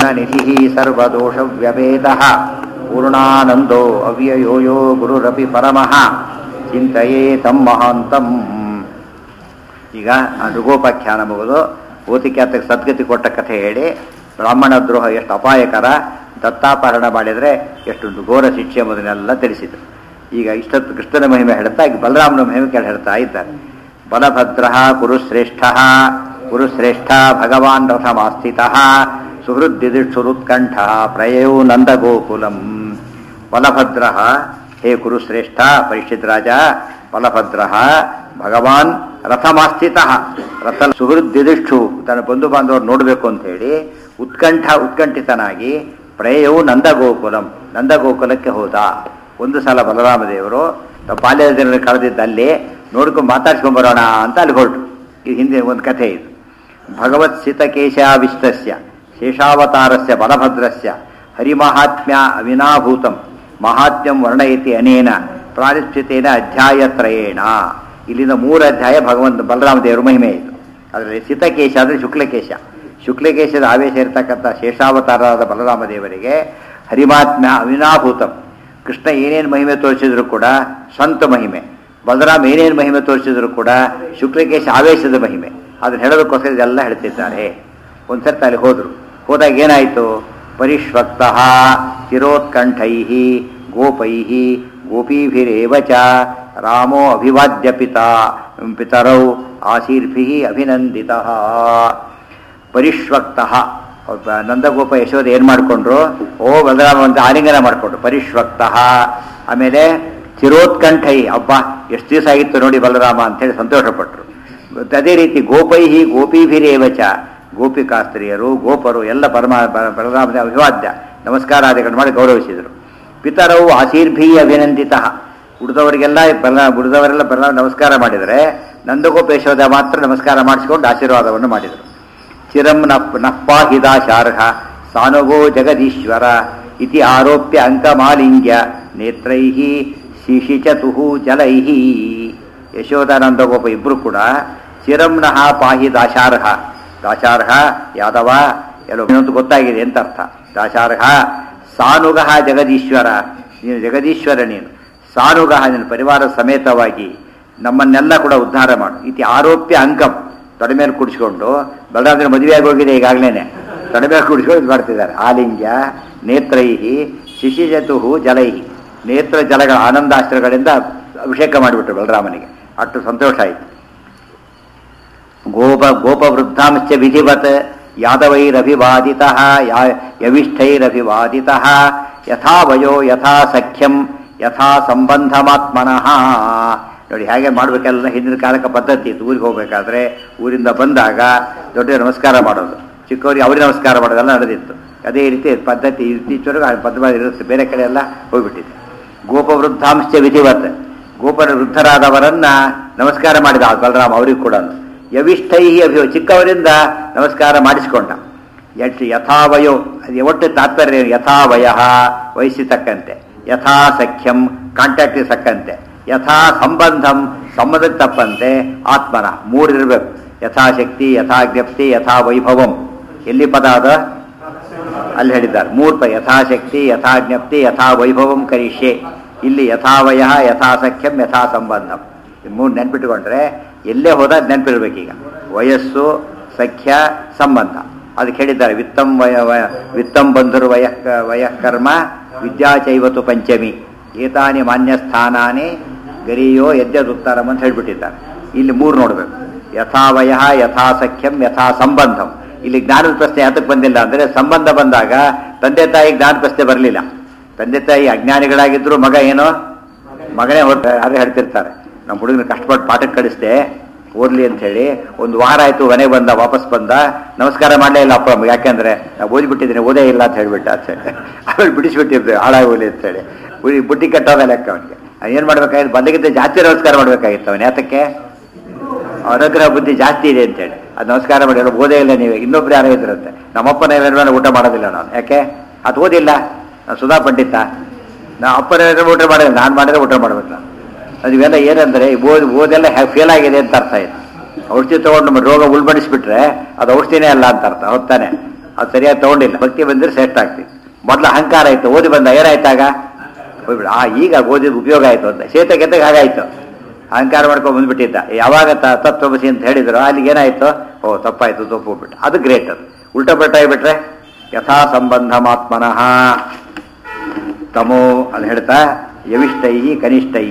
ಗುಣನಿಧಿः ಸರ್ವದೋಷವ್ಯವೇದः ಪೂರ್ಣಾನಂದೋ ಅವ್ಯಯೋ ಯೋ ಗುರುರಪಿ ಪರಮಃ ಚಿಂತೆಯೇ ತಮ್ಮ ಮಹಾಂತಂ ಈಗ ಆ ಋಗೋಪಾಖ್ಯಾನ ಮುಗಿದು ಓತಿಕ್ಯಾತಕ್ಕೆ ಸದ್ಗತಿ ಕೊಟ್ಟ ಕಥೆ ಹೇಳಿ ಬ್ರಾಹ್ಮಣ ದ್ರೋಹ ಎಷ್ಟು ಅಪಾಯಕರ ದತ್ತಾಪಹರಣ ಮಾಡಿದರೆ ಎಷ್ಟು ಘೋರ ಶಿಕ್ಷೆ ಎಂಬುದನ್ನೆಲ್ಲ ತಿಳಿಸಿದರು ಈಗ ಇಷ್ಟೊತ್ತು ಕೃಷ್ಣನ ಮಹಿಮೆ ಹೇಳ್ತಾ ಈಗ ಬಲರಾಮನ ಮಹಿಮೆ ಕೇಳಿ ಹೇಳ್ತಾ ಇದ್ದಾರೆ ಬಲಭದ್ರ ಕುರುಶ್ರೇಷ್ಠ ಕುರುಶ್ರೇಷ್ಠ ಭಗವಾನ್ ರಥಮಾಸ್ಥಿತ ಸುಹೃದ್ದಿದಿಕ್ಷುರುತ್ಕಂಠ ಪ್ರಯೋ ನಂದಗೋಕುಲಂ ಬಲಭದ್ರ ಹೇ ಕುರುಶ್ರೇಷ್ಠ ಪರೀಕ್ಷಿತ್ ರಾಜ ಬಲಭದ್ರ ಭಗವಾನ್ ರಥಮಾಸ್ಥಿತ ರಥ ಸುಹೃದ್ದಿದಿಕ್ಷು ತನ್ನ ಬಂಧು ಬಾಂಧವರು ನೋಡಬೇಕು ಅಂತ ಹೇಳಿ ಉತ್ಕಂಠ ಉತ್ಕಂಠಿತನಾಗಿ ಪ್ರಯವು ನಂದಗೋಕುಲಂ ನಂದಗೋಕುಲಕ್ಕೆ ಹೋದ ಒಂದು ಸಲ ಬಲರಾಮ ದೇವರು ತಾವು ಬಾಲ್ಯದ ಜನರು ಕಳೆದಿದ್ದಲ್ಲಿ ನೋಡ್ಕೊಂಡು ಮಾತಾಡ್ಸ್ಕೊಂಡ್ ಬರೋಣ ಅಂತ ಅಲ್ಲಿ ಹೊರಟು ಇದು ಹಿಂದೆ ಒಂದು ಕಥೆ ಇದು ಭಗವತ್ ಸಿತಕೇಶಾವಿಷ್ಟಸ್ಯ ಶೇಷಾವತಾರಸ್ಯ ಬಲಭದ್ರಸ್ಯ ಹರಿಮಹಾತ್ಮ್ಯ ಅವಿನಾಭೂತಂ ಮಹಾತ್ಮ್ಯಂ ವರ್ಣಯತಿ ಅನೇನ ಪ್ರಾರಿಸ್ಥಿತೇನ ಅಧ್ಯಾಯತ್ರಯೇಣ ಇಲ್ಲಿಂದ ಮೂರು ಅಧ್ಯಾಯ ಭಗವಂತ ಬಲರಾಮ ದೇವರ ಮಹಿಮೆ ಇದು ಅದರಲ್ಲಿ ಸಿತಕೇಶ ಅಂದರೆ ಶುಕ್ಲಕೇಶ ಶುಕ್ಲಕೇಶದ ಆವೇಶ ಇರತಕ್ಕಂಥ ಶೇಷಾವತಾರರಾದ ಬಲರಾಮ ದೇವರಿಗೆ ಹರಿಮಾತ್ಮ್ಯ ಅವಿನಾಭೂತಂ ಕೃಷ್ಣ ಏನೇನು ಮಹಿಮೆ ತೋರಿಸಿದ್ರು ಕೂಡ ಸ್ವಂತ ಮಹಿಮೆ ಬಲರಾಮ ಏನೇನು ಮಹಿಮೆ ತೋರಿಸಿದ್ರು ಕೂಡ ಶುಕ್ಲಕೇಶ ಆವೇಶದ ಮಹಿಮೆ ಅದನ್ನ ಹೇಳೋದಕ್ಕೋಸ್ಕರ ಇದೆಲ್ಲ ಹೇಳ್ತಿದ್ದಾರೆ ಒಂದ್ಸರ್ತಿ ಅಲ್ಲಿ ಹೋದ್ರು ಹೋದಾಗ ಏನಾಯಿತು ಪರಿಷ್ವಕ್ತ ಚಿರೋತ್ಕಂಠೈ ಗೋಪೈ ಗೋಪೀಭಿರೇವ ಚ ರಾಮೋ ಅಭಿವಾದ್ಯ ಪಿತಾ ಪಿತರೌ ಆಶೀರ್ಭಿ ಅಭಿನಂದಿತ ಪರಿಷ್ವಕ್ತ ನಂದಗೋಪ ಯಶೋಧ ಏನು ಮಾಡಿಕೊಂಡ್ರು ಓ ಬಲರಾಮ ಅಂತ ಆಲಿಂಗನ ಮಾಡಿಕೊಂಡ್ರು ಪರಿಷ್ವಕ್ತ ಆಮೇಲೆ ಚಿರೋತ್ಕಂಠೈ ಅಬ್ಬ ಎಷ್ಟು ದಿವಸ ಆಗಿತ್ತು ನೋಡಿ ಬಲರಾಮ ಅಂತೇಳಿ ಸಂತೋಷಪಟ್ಟರು ಅದೇ ರೀತಿ ಗೋಪೈಹಿ ಗೋಪೀಭಿರೇವಚ ಗೋಪಿಕಾಸ್ತ್ರೀಯರು ಗೋಪರು ಎಲ್ಲ ಪರಮ ಬಲರಾಮನ ಅಭಿವಾದ್ಯ ನಮಸ್ಕಾರಾದಿಗಳು ಮಾಡಿ ಗೌರವಿಸಿದರು ಪಿತರವು ಆಶೀರ್ಭಿ ಅಭಿನಂದಿತ ಉಳಿದವರಿಗೆಲ್ಲ ಬಲ ಉಳಿದವರೆಲ್ಲ ಬಲ ನಮಸ್ಕಾರ ಮಾಡಿದರೆ ನಂದಗೋಪೇಶೋದ ಮಾತ್ರ ನಮಸ್ಕಾರ ಮಾಡಿಸಿಕೊಂಡು ಆಶೀರ್ವಾದವನ್ನು ಮಾಡಿದರು ಚಿರಂ ನಪ್ ನಪ್ಪಾಹಿದಾಶಾರ್ಹ ಸಾನುಗೋ ಜಗದೀಶ್ವರ ಇತಿ ಆರೋಪ್ಯ ಅಂಕಮಾಲಿಂಗ್ಯ ನೇತ್ರೈ ಶಿಶಿಚತು ಜಲೈ ಯಶೋಧಾನಂದಗೋಪ ಇಬ್ಬರು ಕೂಡ ಚಿರಂನಃ ಪಾಹಿ ದಾಶಾರ್ಹ ದಾಶಾರ್ಹ ಯಾದವ ಎಲ್ಲೋ ಇನ್ನೊಂದು ಗೊತ್ತಾಗಿದೆ ಅಂತ ಅರ್ಥ ದಾಶಾರ್ಹ ಸಾನುಗ ಜಗದೀಶ್ವರ ನೀನು ಜಗದೀಶ್ವರ ನೀನು ಸಾನುಗ ನಿನ್ನ ಪರಿವಾರ ಸಮೇತವಾಗಿ ನಮ್ಮನ್ನೆಲ್ಲ ಕೂಡ ಉದ್ಧಾರ ಮಾಡು ಇತಿ ಆರೋಪ್ಯ ಅಂಕಂ ತೊಡೆ ಮೇಲೆ ಕುಡಿಸ್ಕೊಂಡು ಬಲರಾಮನ ಮದುವೆಯಾಗಿ ಹೋಗಿದೆ ಈಗಾಗಲೇ ತೊಡೆ ಮೇಲೆ ಕುಡಿಸ್ಕೊಂಡು ಇದು ಮಾಡ್ತಿದ್ದಾರೆ ಆಲಿಂಗ್ಯ ನೇತ್ರೈಹಿ ಶಿಶಿಜತು ಜಲೈಹಿ ನೇತ್ರ ಜಲಗಳ ಆನಂದಾಸ್ತ್ರಗಳಿಂದ ಅಭಿಷೇಕ ಮಾಡಿಬಿಟ್ರು ಬಲರಾಮನಿಗೆ ಅಷ್ಟು ಸಂತೋಷ ಆಯಿತು ಗೋಪ ಗೋಪವೃದ್ಧಾಂಶ್ಚ ವಿಧಿವತ್ ಯಾದವೈರಭಿವಾದಿತ ಯವಿಷ್ಠೈರಭಿವಾದಿತ ಯಥಾ ವಯೋ ಯಥಾ ಸಖ್ಯಂ ಯಥಾ ಸಂಬಂಧಮಾತ್ಮನಃ ನೋಡಿ ಹೇಗೆ ಮಾಡಬೇಕೆಲ್ಲ ಹಿಂದಿನ ಕಾಲಕ್ಕೆ ಪದ್ಧತಿ ಇತ್ತು ಊರಿಗೆ ಹೋಗಬೇಕಾದ್ರೆ ಊರಿಂದ ಬಂದಾಗ ದೊಡ್ಡ ನಮಸ್ಕಾರ ಮಾಡೋದು ಚಿಕ್ಕವರಿಗೆ ಅವ್ರಿಗೆ ನಮಸ್ಕಾರ ಮಾಡೋದೆಲ್ಲ ನಡೆದಿತ್ತು ಅದೇ ರೀತಿ ಪದ್ಧತಿ ಇತ್ತೀಚೆವರೆಗೂ ಆ ಪದ್ಧತಿ ಇರುತ್ತೆ ಬೇರೆ ಕಡೆ ಎಲ್ಲ ಹೋಗ್ಬಿಟ್ಟಿದೆ ಗೋಪವೃದ್ಧಾಂಶ ವಿಧಿವತ್ ಗೋಪನ ವೃದ್ಧರಾದವರನ್ನ ನಮಸ್ಕಾರ ಮಾಡಿದ ಬಲರಾಮ ಅವರಿಗೂ ಕೂಡ ಯವಿಷ್ಠೈ ಅಭಿ ಚಿಕ್ಕವರಿಂದ ನಮಸ್ಕಾರ ಮಾಡಿಸಿಕೊಂಡ ಎಷ್ಟು ಯಥಾವಯೋ ಅದು ಒಟ್ಟು ತಾತ್ಪರ್ಯ ಯಥಾವಯ ವಯಸ್ಸಿ ತಕ್ಕಂತೆ ಯಥಾ ಸಖ್ಯಂ ಕಾಂಟ್ಯಾಕ್ಟ್ ತಕ್ಕಂತೆ ಯಥಾ ಸಂಬಂಧಂ ಸಂಬಂಧಕ್ಕೆ ತಪ್ಪಂತೆ ಆತ್ಮನ ಮೂರಿರಬೇಕು ಯಥಾಶಕ್ತಿ ಯಥಾ ಜ್ಞಪ್ತಿ ಯಥಾ ವೈಭವಂ ಎಲ್ಲಿ ಪದ ಅದ ಅಲ್ಲಿ ಹೇಳಿದ್ದಾರೆ ಮೂರ್ಪ ಯಥಾಶಕ್ತಿ ಯಥಾ ಜ್ಞಪ್ತಿ ಯಥಾ ವೈಭವಂ ಕರಿಷ್ಯೆ ಇಲ್ಲಿ ಯಥಾವಯ ಯಥಾ ಸಖ್ಯಂ ಯಥಾ ಸಂಬಂಧಂ ಮೂರು ನೆನ್ಪಿಟ್ಟುಕೊಂಡ್ರೆ ಎಲ್ಲೇ ಹೋದಾಗ ನೆನಪಿರ್ಬೇಕೀಗ ವಯಸ್ಸು ಸಖ್ಯ ಸಂಬಂಧ ಅದಕ್ಕೆ ಹೇಳಿದ್ದಾರೆ ವಿತ್ತಂ ವಯ ವಯ ವಿತ್ತಂ ಬಂಧುರು ವಯ ವಯಃಕರ್ಮ ವಿದ್ಯಾಚೈವತು ಪಂಚಮಿ ಏತಾನಿ ಮಾನ್ಯ ಸ್ಥಾನಾನಿ ಗರಿಯೋ ಯದ್ಯದುತ್ತರಂ ಅಂತ ಹೇಳ್ಬಿಟ್ಟಿದ್ದಾರೆ ಇಲ್ಲಿ ಮೂರು ನೋಡಬೇಕು ಯಥಾವಯ ಯಥಾ ಸಖ್ಯಂ ಯಥಾ ಸಂಬಂಧಂ ಇಲ್ಲಿ ಜ್ಞಾನದ ಪ್ರಶ್ನೆ ಯಾತಕ್ಕೆ ಬಂದಿಲ್ಲ ಅಂದರೆ ಸಂಬಂಧ ಬಂದಾಗ ತಂದೆ ತಾಯಿ ಜ್ಞಾನ ಪ್ರಶ್ನೆ ಬರಲಿಲ್ಲ ತಂದೆ ತಾಯಿ ಅಜ್ಞಾನಿಗಳಾಗಿದ್ರು ಮಗ ಏನೋ ಮಗನೇ ಹೊರಟ ಯಾರು ಹೇಳ್ತಿರ್ತಾರೆ ನಮ್ಮ ಹುಡುಗನ ಕಷ್ಟಪಟ್ಟು ಪಾಠಕ್ಕೆ ಕಳಿಸ್ದೆ ಓದ್ಲಿ ಅಂತ ಹೇಳಿ ಒಂದು ವಾರ ಆಯ್ತು ಮನೆಗೆ ಬಂದ ವಾಪಸ್ ಬಂದ ನಮಸ್ಕಾರ ಮಾಡಲೇ ಇಲ್ಲ ಅಪ್ಪ ಯಾಕೆಂದ್ರೆ ನಾವು ಓದಿಬಿಟ್ಟಿದ್ದೀನಿ ಓದೇ ಇಲ್ಲ ಅಂತ ಹೇಳ್ಬಿಟ್ಟ ಅಂತ ಹೇಳಿ ಆಮೇಲೆ ಬಿಡಿಸ್ಬಿಟ್ಟಿರ್ತೀವಿ ಹಾಳಾಗಿ ಹೋಗ್ಲಿ ಅಂತ ಹೇಳಿ ಉಳಿ ಬುಟ್ಟಿ ಕಟ್ಟೋದ ಲೆಕ್ಕ ಅವನಿಗೆ ಏನು ಮಾಡ್ಬೇಕಾಗಿತ್ತು ಬಂದಕ್ಕಿಂತ ಜಾಸ್ತಿ ನಮಸ್ಕಾರ ಮಾಡ್ಬೇಕಾಗಿತ್ತು ಅವನು ಯಾತಕ್ಕೆ ಅನುಗ್ರಹ ಬುದ್ಧಿ ಜಾಸ್ತಿ ಇದೆ ಅಂತೇಳಿ ಅದು ನಮಸ್ಕಾರ ಮಾಡಿ ಎಲ್ಲ ಓದೇ ಇಲ್ಲ ನೀವು ಇನ್ನೊಬ್ರು ಯಾರೋ ಇದ್ರಂತೆ ನಮ್ಮಪ್ಪನ ಮೇಲೆ ಊಟ ಮಾಡೋದಿಲ್ಲ ನಾನು ಯಾಕೆ ಅದು ಓದಿಲ್ಲ ನಾನು ಸುಧಾ ಪಂಡಿತ ನಾ ಅಪ್ಪನ ಹೆಸರು ಊಟ ಮಾಡಿದ್ರೆ ನಾನು ಮಾಡಿದ್ರೆ ಊಟ ಮಾಡ್ಬೇಕು ನಾನು ಅದು ಇವೆಲ್ಲ ಏನಂದ್ರೆ ಓದ್ ಓದೆಲ್ಲ ಫೇಲ್ ಆಗಿದೆ ಅಂತ ಅರ್ಥ ಇದೆ ಔಷಧಿ ತಗೊಂಡು ನಮ್ಮ ರೋಗ ಉಳ್ಬಡಿಸ್ಬಿಟ್ರೆ ಅದು ಔಷಧಿನೇ ಅಲ್ಲ ಅಂತ ಅರ್ಥ ಹೊತ್ತಾನೆ ಅದು ಸರಿಯಾಗಿ ತಗೊಂಡಿಲ್ಲ ಭಕ್ತಿ ಬಂದ್ರೆ ಶ್ರೇಷ್ಠ ಆಗ್ತಿತ್ತು ಮೊದಲು ಅಹಂಕಾರ ಆಯ್ತು ಓದಿ ಬಂದ ಏನಾಯ್ತಾಗ ಹೋಗ್ಬಿಡು ಆ ಈಗ ಓದಿದ ಉಪಯೋಗ ಆಯ್ತು ಅಂತ ಶೇತ ಗೆದ್ದಾಗ ಹಾಗಾಯ್ತು ಅಹಂಕಾರ ಮಾಡ್ಕೊಂಡು ಬಂದ್ಬಿಟ್ಟಿದ್ದ ಯಾವಾಗ ತ- ತತ್ವಮಸಿ ಅಂತ ಹೇಳಿದ್ರು ಅಲ್ಲಿಗೆ ಏನಾಯ್ತು ಓ ತಪ್ಪಾಯ್ತು ತಪ್ಪು ಹೋಗ್ಬಿಟ್ಟು ಅದು ಗ್ರೇಟ್ ಅದು ಉಲ್ಟಾ ಪಲ್ಟಾ ಆಗಿಬಿಟ್ರೆ ಯಥಾ ಸಂಬಂಧಮಾತ್ಮನಃ ತಮೋ ಅದು ಹೇಳ್ತಾ ಯವಿಷ್ಟೈ ಕನಿಷ್ಠೈ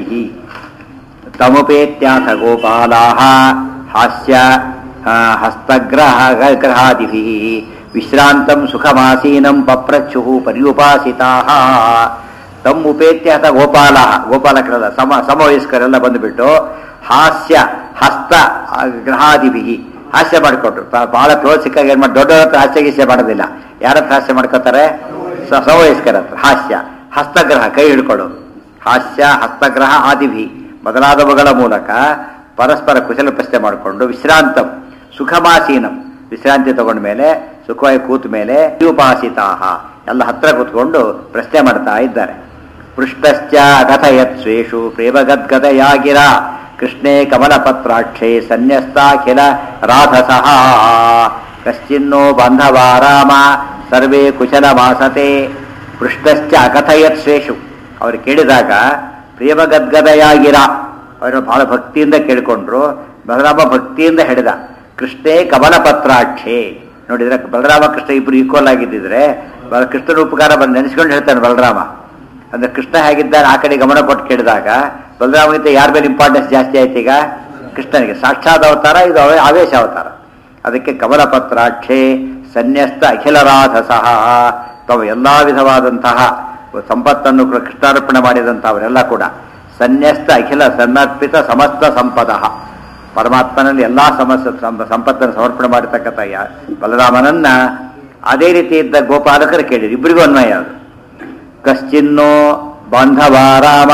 ತಮುಪೇತ್ಯಾಥ ಗೋಪಾಲಾ ಹಾಸ್ಯ ಆ, ಹಸ್ತಗ್ರಹ ಗ್ರಹಾದಿಭಿ ವಿಶ್ರಾಂತಂ ಸುಖಮಾಸೀನಂ ಪಪ್ರಚ್ಛು ಪರ್ಯುಪಾಸಿತಾ ತಮ್ ಉಪೇತ್ಯಾಥ ಗೋಪಾಲ ಗೋಪಾಲಕರೆಲ್ಲ ಸಮ ಸಮವಯಸ್ಕರೆಲ್ಲ ಬಂದುಬಿಟ್ಟು ಹಾಸ್ಯ ಹಸ್ತ ಆ, ಗ್ರಹಾದಿಭಿ ಹಾಸ್ಯ ಮಾಡಿಕೊಟ್ರು ತ- ಬಹಳ ಕ್ಲೋಸ್ ಸಿಕ್ಕಾಗ ಏನ್ ಮಾಡಿ ದೊಡ್ಡವ್ರ ಹತ್ರ ಹಾಸ್ಯ ಗೀಸ್ಯ ಮಾಡೋದಿಲ್ಲ ಯಾರ ಹತ್ರ ಹಾಸ್ಯ ಮಾಡ್ಕೋತಾರೆ ಸ- ಸಮವಯಸ್ಕರ ಹತ್ರ ಹಾಸ್ಯ ಹಸ್ತಗ್ರಹ ಕೈ ಹಿಡ್ಕೊಳ್ಳೋದು ಹಾಸ್ಯ ಹಸ್ತಗ್ರಹ ಆದಿಭಿ ಮೊದಲಾದವುಗಳ ಮೂಲಕ ಪರಸ್ಪರ ಕುಶಲ ಪ್ರಶ್ನೆ ಮಾಡಿಕೊಂಡು ವಿಶ್ರಾಂತಂ ಸುಖಮಾಸೀನಂ ವಿಶ್ರಾಂತಿ ತಗೊಂಡ ಮೇಲೆ ಸುಖವಾಗಿ ಕೂತ ಮೇಲೆ ಉಪಾಸಿತಾಹ ಎಲ್ಲ ಹತ್ರ ಕೂತ್ಕೊಂಡು ಪ್ರಶ್ನೆ ಮಾಡ್ತಾ ಇದ್ದಾರೆ ಪೃಷ್ಟಶ್ಚ ಕಥಯತ್ ಸ್ವೇಷು ಪ್ರೇಮಗದ್ಗದಯಾಗಿರ ಕೃಷ್ಣೇ ಕಮಲಪತ್ರಾಕ್ಷೇ ಸನ್ಯಸ್ತಾಖಿಲ ರಾಧಸಃ ಕಶ್ಚಿನ್ನೋ ಬಾಂಧವಾರಾಮ ಸರ್ವೇ ಕುಶಲಮಾಸತೆ ಪೃಷ್ಟಶ್ಚ ಅಕಥಯತ್ ಶ್ರೇಷು ಅವ್ರು ಕೇಳಿದಾಗ ಪ್ರೇಮಗದ್ಗದಯಾಗಿರ ಅವರು ಬಹಳ ಭಕ್ತಿಯಿಂದ ಕೇಳಿಕೊಂಡ್ರು ಬಲರಾಮ ಭಕ್ತಿಯಿಂದ ಹೇಳಿದ ಕೃಷ್ಣೇ ಕಮಲಪತ್ರಾಕ್ಷೇ ನೋಡಿದ್ರೆ ಬಲರಾಮ ಕೃಷ್ಣ ಇಬ್ರು ಈಕ್ವಲ್ ಆಗಿದ್ದಿದ್ರೆ ಬಲ- ಕೃಷ್ಣನ ಉಪಕಾರ ಬಂದು ನೆನೆಸ್ಕೊಂಡು ಹೇಳ್ತಾನೆ ಬಲರಾಮ ಅಂದ್ರೆ ಕೃಷ್ಣ ಹೇಗಿದ್ದಾನೆ ಆ ಕಡೆ ಗಮನ ಕೊಟ್ಟು ಕೇಳಿದಾಗ ಬಲರಾಮಗಿಂತ ಯಾರ ಮೇಲೆ ಇಂಪಾರ್ಟೆನ್ಸ್ ಜಾಸ್ತಿ ಆಯ್ತು ಈಗ ಕೃಷ್ಣನಿಗೆ ಸಾಕ್ಷಾತ್ ಅವತಾರ ಇದು ಅವೇ ಆವೇಶ ಅವತಾರ ಅದಕ್ಕೆ ಕಮಲಪತ್ರಾಕ್ಷೆ ಸನ್ಯಸ್ತ ಅಖಿಲರಾಧಸಃ ತಾವು ಎಲ್ಲ ವಿಧವಾದಂತಹ ಸಂಪತ್ತನ್ನು ಕೂಡ ಕೃಷ್ಣಾರ್ಪಣೆ ಮಾಡಿದಂಥವರೆಲ್ಲ ಕೂಡ ಸನ್ಯಸ್ತ ಅಖಿಲ ಸಮರ್ಪಿತ ಸಮಸ್ತ ಸಂಪದ ಪರಮಾತ್ಮನಲ್ಲಿ ಎಲ್ಲ ಸಮಸ್ತ ಸಂ- ಸಂಪತ್ತನ್ನು ಸಮರ್ಪಣೆ ಮಾಡಿರ್ತಕ್ಕಂಥ ಯಾ- ಬಲರಾಮನನ್ನ ಅದೇ ರೀತಿ ಇದ್ದ ಗೋಪಾಲಕರು ಕೇಳಿದ್ರು ಇಬ್ಬರಿಗೂ ಅನ್ವಯ ಅದು ಕಶ್ಚಿನ್ನೋ ಬಾಂಧವಾರಾಮ